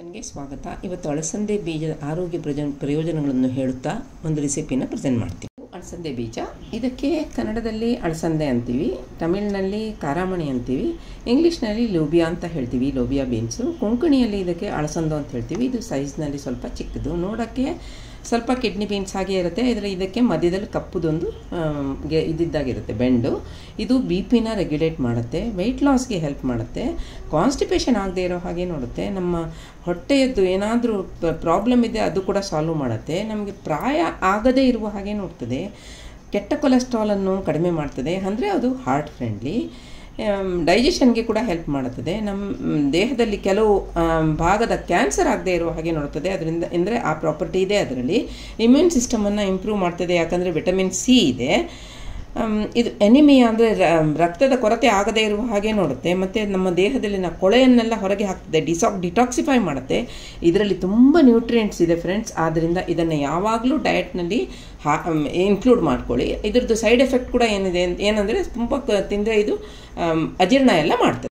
ನನಗೆ ಸ್ವಾಗತ ಇವತ್ತು ಅಳಸಂದೆ ಬೀಜದ ಆರೋಗ್ಯ ಪ್ರಯೋಜನ ಪ್ರಯೋಜನಗಳನ್ನು ಹೇಳುತ್ತಾ ಒಂದು ರೆಸಿಪಿನ ಪ್ರೆಸೆಂಟ್ ಮಾಡ್ತೀನಿ ಅಳಸಂದೆ ಬೀಜ ಇದಕ್ಕೆ ಕನ್ನಡದಲ್ಲಿ ಅಳಸಂದೆ ಅಂತೀವಿ ತಮಿಳಿನಲ್ಲಿ ಕಾರಾಮಣಿ ಅಂತೀವಿ ಇಂಗ್ಲೀಷ್ನಲ್ಲಿ ಲೋಬಿಯಾ ಅಂತ ಹೇಳ್ತೀವಿ ಲೋಬಿಯಾ ಬೀನ್ಸು ಕೊಂಕಣಿಯಲ್ಲಿ ಇದಕ್ಕೆ ಅಳಸಂದು ಅಂತ ಹೇಳ್ತೀವಿ ಇದು ಸೈಜ್ನಲ್ಲಿ ಸ್ವಲ್ಪ ಚಿಕ್ಕದು ನೋಡೋಕ್ಕೆ ಸ್ವಲ್ಪ ಕಿಡ್ನಿ ಬೀನ್ಸ್ ಹಾಗೆ ಇರುತ್ತೆ ಇದರ ಇದಕ್ಕೆ ಮಧ್ಯದಲ್ಲಿ ಕಪ್ಪುದೊಂದು ಆಮ್, ಗೆ- ಇದ್ದಿದ್ದಾಗಿರುತ್ತೆ ಬೆಂಡು ಇದು ಬಿ ಪಿನ ರೆಗ್ಯುಲೇಟ್ ಮಾಡುತ್ತೆ ವೆಯ್ಟ್ ಲಾಸ್ಗೆ ಹೆಲ್ಪ್ ಮಾಡುತ್ತೆ ಕಾನ್ಸ್ಟಿಪೇಷನ್ ಆಗದೆ ಇರೋ ಹಾಗೆ ನೋಡುತ್ತೆ ನಮ್ಮ ಹೊಟ್ಟೆಯದ್ದು ಏನಾದರೂ ಪ್ರಾಬ್ಲಮ್ ಇದೆ ಅದು ಕೂಡ ಸಾಲ್ವ್ ಮಾಡುತ್ತೆ ನಮಗೆ ಪ್ರಾಯ ಆಗದೇ ಇರುವ ಹಾಗೆ ನೋಡ್ತದೆ ಕೆಟ್ಟ ಕೊಲೆಸ್ಟ್ರಾಲನ್ನು ಕಡಿಮೆ ಮಾಡ್ತದೆ ಅಂದರೆ ಅದು ಹಾರ್ಟ್ ಫ್ರೆಂಡ್ಲಿ ಡೈಜೆಷನ್ಗೆ ಕೂಡ ಹೆಲ್ಪ್ ಮಾಡುತ್ತದೆ ನಮ್ಮ ಮ್, ದೇಹದಲ್ಲಿ ಕೆಲವು ಆಮ್, ಭಾಗದ ಕ್ಯಾನ್ಸರ್ ಆಗದೆ ಇರುವ ಹಾಗೆ ನೋಡುತ್ತದೆ ಅದರಿಂದ ಅಂದರೆ ಆ ಪ್ರಾಪರ್ಟಿ ಇದೆ ಅದರಲ್ಲಿ ಇಮ್ಯೂನ್ ಸಿಸ್ಟಮನ್ನು ಇಂಪ್ರೂವ್ ಮಾಡ್ತದೆ ಯಾಕಂದರೆ ವಿಟಮಿನ್ ಸಿ ಇದೆ ಆಮ್, ಇದು ಎನಿಮಿಯಾ ಅಂದರೆ ರಕ್ತದ ಕೊರತೆ ಆಗದೇ ಇರುವ ಹಾಗೆ ನೋಡುತ್ತೆ ಮತ್ತು ನಮ್ಮ ದೇಹದಲ್ಲಿನ ಕೊಳೆಯನ್ನೆಲ್ಲ ಹೊರಗೆ ಹಾಕ್ತದೆ ಡಿಸಾಕ್ ಡಿಟಾಕ್ಸಿಫೈ ಮಾಡುತ್ತೆ ಇದರಲ್ಲಿ ತುಂಬ ನ್ಯೂಟ್ರಿಯೆಂಟ್ಸ್ ಇದೆ ಫ್ರೆಂಡ್ಸ್ ಆದ್ದರಿಂದ ಇದನ್ನು ಯಾವಾಗಲೂ ಡಯಟ್ನಲ್ಲಿ ಹಾ ಇನ್ಕ್ಲೂಡ್ ಮಾಡ್ಕೊಳ್ಳಿ ಇದ್ರದ್ದು ಸೈಡ್ ಎಫೆಕ್ಟ್ ಕೂಡ ಏನಿದೆ ಅಂತ- ಏನಂದರೆ ತುಂಬ ಕ- ತಿಂದರೆ ಇದು ಆಮ್, ಅಜೀರ್ಣ ಎಲ್ಲ ಮಾಡ್ತದೆ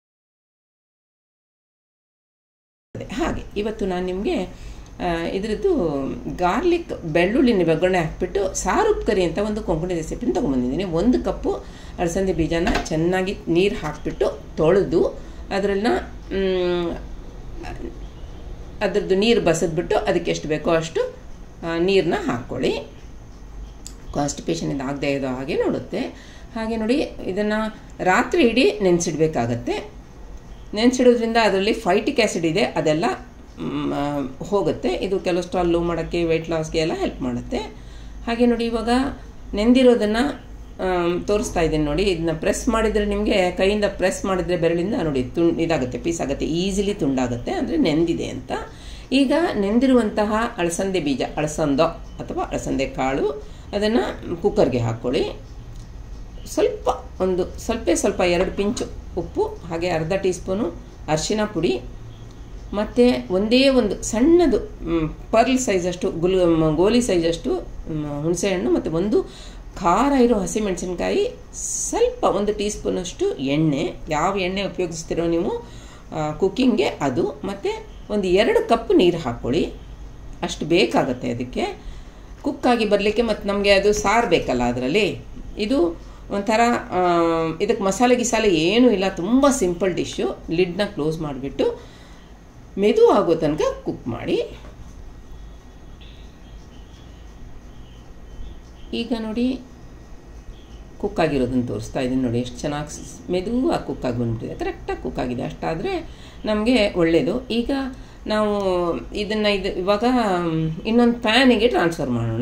ಹಾಗೆ ಇವತ್ತು ನಾನು ನಿಮಗೆ ಇದರದ್ದು ಗಾರ್ಲಿಕ್ ಬೆಳ್ಳುಳ್ಳಿನ ಒಗ್ಗರಣೆ ಹಾಕ್ಬಿಟ್ಟು ಸಾರು ಕರಿ ಅಂತ ಒಂದು ಕೊಂಕಣಿ ರೆಸಿಪಿನ ತೊಗೊಂಬಂದಿದ್ದೀನಿ ಒಂದು ಕಪ್ಪು ಅಲಸಂದೆ ಬೀಜನ ಚೆನ್ನಾಗಿ ನೀರು ಹಾಕಿಬಿಟ್ಟು ತೊಳೆದು ಅದರನ್ನ ಅದರದ್ದು ನೀರು ಬಸದ್ಬಿಟ್ಟು ಅದಕ್ಕೆ ಎಷ್ಟು ಬೇಕೋ ಅಷ್ಟು ನೀರನ್ನ ಹಾಕ್ಕೊಳ್ಳಿ ಕಾನ್ಸ್ಟಿಪೇಷನ್ ಇದು ಆಗದೆ ಇರೋ ಹಾಗೆ ನೋಡುತ್ತೆ ಹಾಗೆ ನೋಡಿ ಇದನ್ನು ರಾತ್ರಿ ಇಡೀ ನೆನೆಸಿಡ್ಬೇಕಾಗತ್ತೆ ನೆನೆಸಿಡೋದ್ರಿಂದ ಅದರಲ್ಲಿ ಫೈಟಿಕ್ ಆ್ಯಸಿಡ್ ಇದೆ ಅದೆಲ್ಲ ಮ್, ಆ, ಹೋಗುತ್ತೆ ಇದು ಕೊಲೆಸ್ಟ್ರಾಲ್ ಲೋ ಮಾಡೋಕ್ಕೆ ವೆಯ್ಟ್ ಲಾಸ್ಗೆ ಎಲ್ಲ ಹೆಲ್ಪ್ ಮಾಡುತ್ತೆ ಹಾಗೆ ನೋಡಿ ಇವಾಗ ನೆಂದಿರೋದನ್ನು ತೋರಿಸ್ತಾ ಇದ್ದೀನಿ ನೋಡಿ ಇದನ್ನ ಪ್ರೆಸ್ ಮಾಡಿದರೆ ನಿಮಗೆ ಕೈಯಿಂದ ಪ್ರೆಸ್ ಮಾಡಿದರೆ ಬೆರಳಿಂದ ನೋಡಿ ತುಂಡು ಇದಾಗುತ್ತೆ ಪೀಸ್ ಆಗುತ್ತೆ ಈಸಿಲಿ ತುಂಡಾಗುತ್ತೆ ಅಂದರೆ ನೆಂದಿದೆ ಅಂತ ಈಗ ನೆಂದಿರುವಂತಹ ಅಳಸಂದೆ ಬೀಜ ಅಳಸಂದೋ ಅಥವಾ ಅಳಸಂದೆ ಕಾಳು ಅದನ್ನು ಕುಕ್ಕರ್ಗೆ ಹಾಕ್ಕೊಳ್ಳಿ ಸ್ವಲ್ಪ ಒಂದು ಸ್ವಲ್ಪ ಸ್ವಲ್ಪ ಎರಡು ಪಿಂಚು ಉಪ್ಪು ಹಾಗೆ ಅರ್ಧ ಟೀ ಸ್ಪೂನು ಅರಿಶಿನ ಪುಡಿ ಮತ್ತು ಒಂದೇ ಒಂದು ಸಣ್ಣದು ಮ್, ಪರ್ಲ್ ಸೈಜಷ್ಟು ಗುಲ್ ಮ್, ಗೋಲಿ ಸೈಜಷ್ಟು ಮ್, ಹುಣಸೆಹಣ್ಣು ಮತ್ತು ಒಂದು ಖಾರ ಇರೋ ಹಸಿಮೆಣಸಿನ್ಕಾಯಿ ಸ್ವಲ್ಪ ಒಂದು ಟೀ ಸ್ಪೂನಷ್ಟು ಎಣ್ಣೆ ಯಾವ ಎಣ್ಣೆ ಉಪಯೋಗಿಸ್ತೀರೋ ನೀವು ಕುಕ್ಕಿಂಗ್ಗೆ ಅದು ಮತ್ತು ಒಂದು ಎರಡು ಕಪ್ ನೀರು ಹಾಕ್ಕೊಳ್ಳಿ ಅಷ್ಟು ಬೇಕಾಗತ್ತೆ ಅದಕ್ಕೆ ಕುಕ್ಕಾಗಿ ಬರಲಿಕ್ಕೆ ಮತ್ತು ನಮಗೆ ಅದು ಸಾರು ಬೇಕಲ್ಲ ಅದರಲ್ಲಿ ಇದು ಒಂಥರ ಆ, ಇದಕ್ಕೆ ಮಸಾಲೆ ಗಿಸಾಲೆ ಏನೂ ಇಲ್ಲ ತುಂಬ ಸಿಂಪಲ್ ಡಿಶ್ಶು ಲಿಡ್ನ ಕ್ಲೋಸ್ ಮಾಡಿಬಿಟ್ಟು ಮೆದು ಆಗೋ ತನಕ ಕುಕ್ ಮಾಡಿ ಈಗ ನೋಡಿ ಕುಕ್ ಆಗಿರೋದನ್ನು ತೋರಿಸ್ತಾ ಇದ್ದೀನಿ ನೋಡಿ ಎಷ್ಟು ಚೆನ್ನಾಗಿ ಮೆದುವಾಗಿ ಕುಕ್ ಆಗಿ ಬಂದ್ಬಿಟ್ಟಿದೆ ಕರೆಕ್ಟಾಗಿ ಕುಕ್ ಆಗಿದೆ ಅಷ್ಟಾದರೆ ನಮಗೆ ಒಳ್ಳೆಯದು ಈಗ ನಾವು ಇದನ್ನು ಇದು ಇವಾಗ ಇನ್ನೊಂದು ಪ್ಯಾನಿಗೆ ಟ್ರಾನ್ಸ್ಫರ್ ಮಾಡೋಣ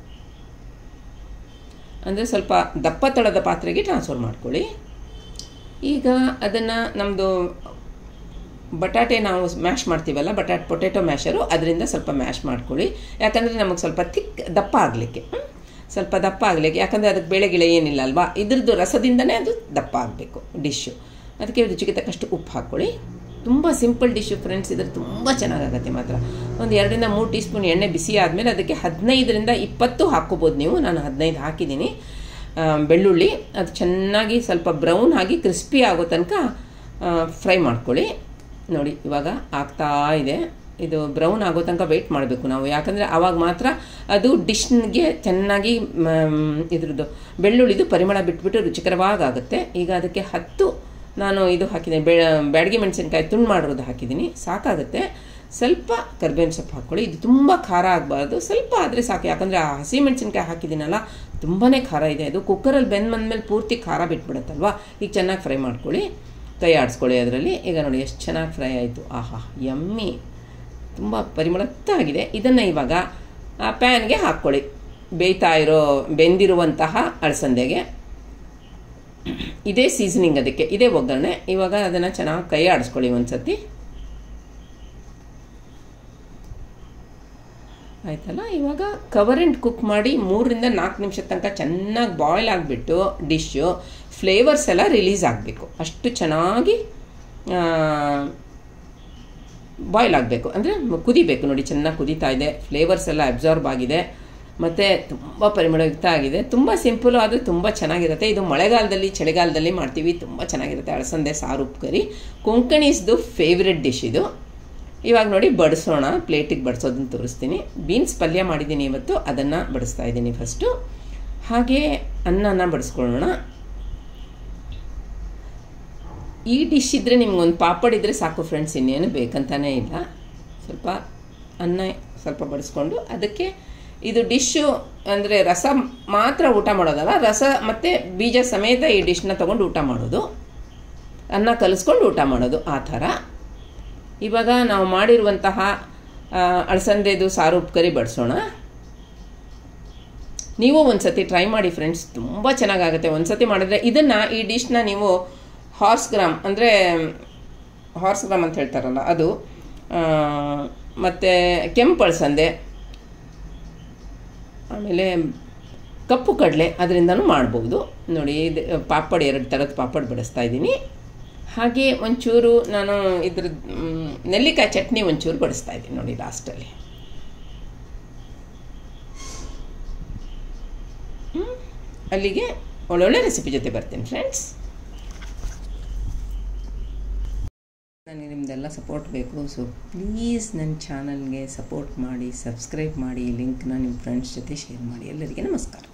ಅಂದರೆ ಸ್ವಲ್ಪ ದಪ್ಪ ತಳದ ಪಾತ್ರೆಗೆ ಟ್ರಾನ್ಸ್ಫರ್ ಮಾಡ್ಕೊಳ್ಳಿ ಈಗ ಅದನ್ನು ನಮ್ಮದು ಬಟಾಟೆ ನಾವು ಮ್ಯಾಶ್ ಮಾಡ್ತೀವಲ್ಲ ಬಟಾಟೆ ಪೊಟೆಟೊ ಮ್ಯಾಶರು ಅದರಿಂದ ಸ್ವಲ್ಪ ಮ್ಯಾಶ್ ಮಾಡ್ಕೊಳ್ಳಿ ಯಾಕಂದರೆ ನಮಗೆ ಸ್ವಲ್ಪ ತಿಕ್ ದಪ್ಪ ಆಗಲಿಕ್ಕೆ ಸ್ವಲ್ಪ ದಪ್ಪ ಆಗಲಿಕ್ಕೆ ಯಾಕಂದರೆ ಅದಕ್ಕೆ ಬೇಳೆ ಗಿಳೆ ಏನಿಲ್ಲ ಅಲ್ವಾ ಇದ್ರದ್ದು ರಸದಿಂದನೇ ಅದು ದಪ್ಪ ಆಗಬೇಕು ಡಿಶ್ಶು ಅದಕ್ಕೆ ರುಚಿಗೆ ತಕ್ಕಷ್ಟು ಉಪ್ಪು ಹಾಕ್ಕೊಳ್ಳಿ ತುಂಬ ಸಿಂಪಲ್ ಡಿಶ್ಶು ಫ್ರೆಂಡ್ಸ್ ಇದ್ರೆ ತುಂಬ ಚೆನ್ನಾಗಾಗತ್ತೆ ಮಾತ್ರ ಒಂದು ಎರಡರಿಂದ ಮೂರು ಟೀ ಸ್ಪೂನ್ ಎಣ್ಣೆ ಬಿಸಿ ಆದಮೇಲೆ ಅದಕ್ಕೆ ಹದಿನೈದರಿಂದ ಇಪ್ಪತ್ತು ಹಾಕ್ಕೋಬೋದು ನೀವು ನಾನು ಹದಿನೈದು ಹಾಕಿದ್ದೀನಿ ಆ, ಬೆಳ್ಳುಳ್ಳಿ ಅದು ಚೆನ್ನಾಗಿ ಸ್ವಲ್ಪ ಬ್ರೌನ್ ಆಗಿ ಕ್ರಿಸ್ಪಿ ಆಗೋ ತನಕ ಫ್ರೈ ಮಾಡ್ಕೊಳ್ಳಿ ನೋಡಿ ಇವಾಗ ಆಗ್ತಾ ಇದೆ ಇದು ಬ್ರೌನ್ ಆಗೋ ತನಕ ವೆಯ್ಟ್ ಮಾಡಬೇಕು ನಾವು ಯಾಕಂದರೆ ಆವಾಗ ಮಾತ್ರ ಅದು ಡಿಶ್ಗೆ ಚೆನ್ನಾಗಿ ಮ್, ಇದ್ರದ್ದು ಬೆಳ್ಳುಳ್ಳಿದು ಪರಿಮಳ ಬಿಟ್ಬಿಟ್ಟು ರುಚಿಕರವಾಗುತ್ತೆ ಈಗ ಅದಕ್ಕೆ ಹತ್ತು ನಾನು ಇದು ಹಾಕಿದ್ದೀನಿ ಬೆ ಬ್ಯಾಡಗಿ ಮೆಣಸಿನ್ಕಾಯಿ ತುಂಡು ಮಾಡಿರೋದು ಹಾಕಿದ್ದೀನಿ ಸಾಕಾಗುತ್ತೆ ಸ್ವಲ್ಪ ಕರ್ಬೇವಿನ ಸೊಪ್ಪು ಹಾಕ್ಕೊಳ್ಳಿ ಇದು ತುಂಬ ಖಾರ ಆಗಬಾರ್ದು ಸ್ವಲ್ಪ ಆದರೆ ಸಾಕು ಯಾಕಂದರೆ ಆ ಹಸಿ ಮೆಣಸಿನ್ಕಾಯಿ ಹಾಕಿದ್ದೀನಲ್ಲ ತುಂಬಾ ಖಾರ ಇದೆ ಅದು ಕುಕ್ಕರಲ್ಲಿ ಬೆಂದು ಬಂದಮೇಲೆ ಪೂರ್ತಿ ಖಾರ ಬಿಟ್ಬಿಡುತ್ತಲ್ವ ಈಗ ಚೆನ್ನಾಗಿ ಫ್ರೈ ಮಾಡ್ಕೊಳ್ಳಿ ಕೈ ಆಡಿಸ್ಕೊಳ್ಳಿ ಅದರಲ್ಲಿ ಈಗ ನೋಡಿ ಎಷ್ಟು ಚೆನ್ನಾಗಿ ಫ್ರೈ ಆಯಿತು ಆಹಾ ಯಮ್ಮಿ ತುಂಬ ಪರಿಮಳತ್ತ ಆಗಿದೆ ಇದನ್ನು ಇವಾಗ ಆ ಪ್ಯಾನ್ಗೆ ಹಾಕ್ಕೊಳ್ಳಿ ಬೇಯ್ತಾ ಇರೋ ಬೆಂದಿರುವಂತಹ ಅಳಸಂದೆಗೆ ಇದೇ ಸೀಸನಿಂಗ್ ಅದಕ್ಕೆ ಇದೇ ಒಗ್ಗರಣೆ ಇವಾಗ ಅದನ್ನು ಚೆನ್ನಾಗಿ ಕೈ ಆಡಿಸ್ಕೊಳ್ಳಿ ಒಂದು ಸತಿ ಆಯ್ತಲ್ಲ ಇವಾಗ ಕವರ್ ಆ್ಯಂಡ್ ಕುಕ್ ಮಾಡಿ ಮೂರರಿಂದ ನಾಲ್ಕು ನಿಮಿಷ ತನಕ ಚೆನ್ನಾಗಿ ಬಾಯ್ಲ್ ಆಗಿಬಿಟ್ಟು ಡಿಶ್ಶು ಫ್ಲೇವರ್ಸ್ ಎಲ್ಲ ರಿಲೀಸ್ ಆಗಬೇಕು ಅಷ್ಟು ಚೆನ್ನಾಗಿ ಬಾಯ್ಲ್ ಆಗಬೇಕು ಅಂದರೆ ಕುದಿಬೇಕು ನೋಡಿ ಚೆನ್ನಾಗಿ ಕುದೀತಾ ಇದೆ ಫ್ಲೇವರ್ಸ್ ಎಲ್ಲ ಅಬ್ಸಾರ್ಬ್ ಆಗಿದೆ ಮತ್ತು ತುಂಬ ಪರಿಮಳಯುಕ್ತ ಆಗಿದೆ ತುಂಬ ಸಿಂಪಲು ಆದರೆ ತುಂಬ ಚೆನ್ನಾಗಿರುತ್ತೆ ಇದು ಮಳೆಗಾಲದಲ್ಲಿ ಚಳಿಗಾಲದಲ್ಲಿ ಮಾಡ್ತೀವಿ ತುಂಬ ಚೆನ್ನಾಗಿರುತ್ತೆ ಅಳಸಂದೆ ಸಾರು ಉಪ್ಪು ಕರಿ ಕೊಂಕಣಿಸ್ದು ಫೇವ್ರೆಟ್ ಡಿಶ್ ಇದು ಇವಾಗ ನೋಡಿ ಬಡಿಸೋಣ ಪ್ಲೇಟಿಗೆ ಬಡಿಸೋದನ್ನು ತೋರಿಸ್ತೀನಿ ಬೀನ್ಸ್ ಪಲ್ಯ ಮಾಡಿದ್ದೀನಿ ಇವತ್ತು ಅದನ್ನು ಬಡಿಸ್ತಾ ಇದ್ದೀನಿ ಫಸ್ಟು ಹಾಗೆ ಅನ್ನನ ಬಡಿಸ್ಕೊಳ್ಳೋಣ ಈ ಡಿಶ್ ಇದ್ದರೆ ನಿಮ್ಗೊಂದು ಪಾಪಡ್ ಇದ್ದರೆ ಸಾಕು ಫ್ರೆಂಡ್ಸ್ ಇನ್ನೇನು ಬೇಕಂತಾನೇ ಇಲ್ಲ ಸ್ವಲ್ಪ ಅನ್ನ ಸ್ವಲ್ಪ ಬಡಿಸ್ಕೊಂಡು ಅದಕ್ಕೆ ಇದು ಡಿಶ್ಶು ಅಂದರೆ ರಸ ಮಾತ್ರ ಊಟ ಮಾಡೋದಲ್ಲ ರಸ ಮತ್ತು ಬೀಜ ಸಮೇತ ಈ ಡಿಶ್ನ ತೊಗೊಂಡು ಊಟ ಮಾಡೋದು ಅನ್ನ ಕಲಿಸ್ಕೊಂಡು ಊಟ ಮಾಡೋದು ಆ ಥರ ಇವಾಗ ನಾವು ಮಾಡಿರುವಂತಹ ಅಳಸಂದೆದು ಸಾರು ಉಪ್ಕರಿ ಬಡಿಸೋಣ ನೀವು ಒಂದು ಸತಿ ಟ್ರೈ ಮಾಡಿ ಫ್ರೆಂಡ್ಸ್ ತುಂಬ ಚೆನ್ನಾಗಾಗುತ್ತೆ ಒಂದು ಸತಿ ಮಾಡಿದ್ರೆ ಇದನ್ನು ಈ ಡಿಶ್ನ ನೀವು ಹಾರ್ಸ್ ಗ್ರಾಮ್ ಅಂದರೆ ಹಾರ್ಸ್ ಗ್ರಾಮ್ ಅಂತ ಹೇಳ್ತಾರಲ್ಲ ಅದು ಮತ್ತು ಕೆಂಪು ಅಳಸಂದೆ ಆಮೇಲೆ ಕಪ್ಪು ಕಡಲೆ ಅದರಿಂದನೂ ಮಾಡ್ಬೋದು ನೋಡಿ ಇದು ಪಾಪಡ್ ಎರಡು ಥರದ ಪಾಪಡ್ ಬಡಿಸ್ತಾ ಇದ್ದೀನಿ ಹಾಗೆ ಒಂಚೂರು ನಾನು ಇದ್ರ ನೆಲ್ಲಿಕಾಯಿ ಚಟ್ನಿ ಒಂಚೂರು ಬಡಿಸ್ತಾ ಇದ್ದೀನಿ ನೋಡಿ ಲಾಸ್ಟಲ್ಲಿ ಅಲ್ಲಿಗೆ ಒಳ್ಳೊಳ್ಳೆ ರೆಸಿಪಿ ಜೊತೆ ಬರ್ತೀನಿ ಫ್ರೆಂಡ್ಸ್ ನನಗೆ ನಿಮ್ಮದೆಲ್ಲ ಸಪೋರ್ಟ್ ಬೇಕು ಸೊ ಪ್ಲೀಸ್ ನನ್ನ ಚಾನಲ್ಗೆ ಸಪೋರ್ಟ್ ಮಾಡಿ ಸಬ್ಸ್ಕ್ರೈಬ್ ಮಾಡಿ ಲಿಂಕ್ನ ನಿಮ್ಮ ಫ್ರೆಂಡ್ಸ್ ಜೊತೆ ಶೇರ್ ಮಾಡಿ ಎಲ್ಲರಿಗೆ ನಮಸ್ಕಾರ